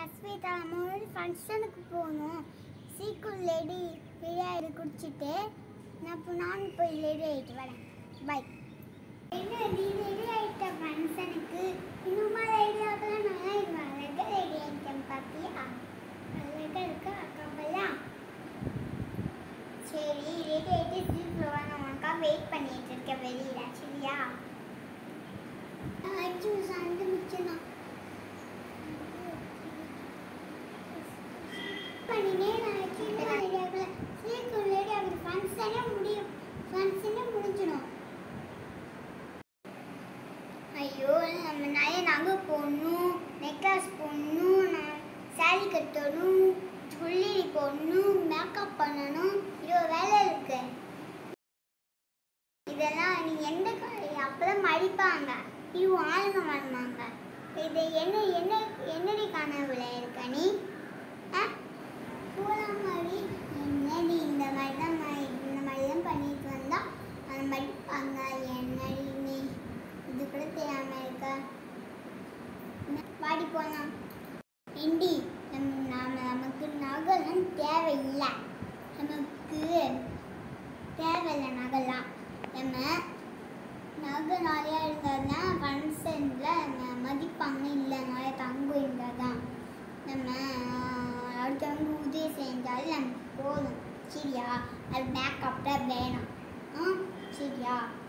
அஸ்வேதா நம்ம ஒரு ஃபங்க்ஷனுக்கு போகணும் சீக்கிரம் லேடி ரெடி ஆகிடு குடிச்சிட்டு நான் இப்போ நானும் போய் ரெடி ஆகிட்டு வரேன் பை என்ன நீ ரெடி ஆகிட்ட ஃபங்க்ஷனுக்கு இன்னுமா ரெடி ஆகலாம் நல்லா இது அழகாக ரெடி ஆகிட்டேன் பார்த்தியா அழகாக இருக்கா அக்காவெல்லாம் சரி ரெடி ஆகிட்டு சீக்கிரம் வா நான் உனக்காக வெயிட் பண்ணிட்டு இருக்கேன் வெளியில சரியா அச்சு சண்டை மிச்சம் பண்ணினே நான் வச்சுட்டு ரெடி ஆகல சீக்கிரம் ரெடி ஆகுது ஃபங்க்ஷனே முடியும் ஃபங்க்ஷனே முடிஞ்சிடும் ஐயோ நம்ம நிறைய நகை போடணும் நெக்லஸ் போடணும் நான் சாரி கட்டணும் ஜுவல்லரி போடணும் மேக்கப் பண்ணணும் இவ்வளோ வேலை இருக்கு இதெல்லாம் நீ எந்த அப்பதான் மடிப்பாங்க இது ஆளுங்க வருவாங்க இது என்ன என்ன என்னடி கனவுல இருக்க நீ ஆ போலாம் மாதிரி என்னடி இந்த மாதிரி தான் ம- இந்த மாதிரி தான் பண்ணிட்டு வந்தா அது மடிப்பாங்க என்னடி நீ இது கூட தெரியாம இருக்க என்ன, வாடி போலாம் இண்டி நம்ம நாம நமக்கு நகைலாம் தேவையில்லை நமக்கு தேவையில்லை நகைலாம் நம்ம நகை நிறையா இருந்தால் தான் ஃபங்க்ஷனில் மதிப்பாங்க இல்லை நிறைய தங்கம் இருந்தால் தான் நம்ம ஆஹ், அடுத்தவங்க உதவி செஞ்சாலும் நமக்கு போதும் சரியா அது மேக்கப்லாம் வேணாம் ஆ சரியா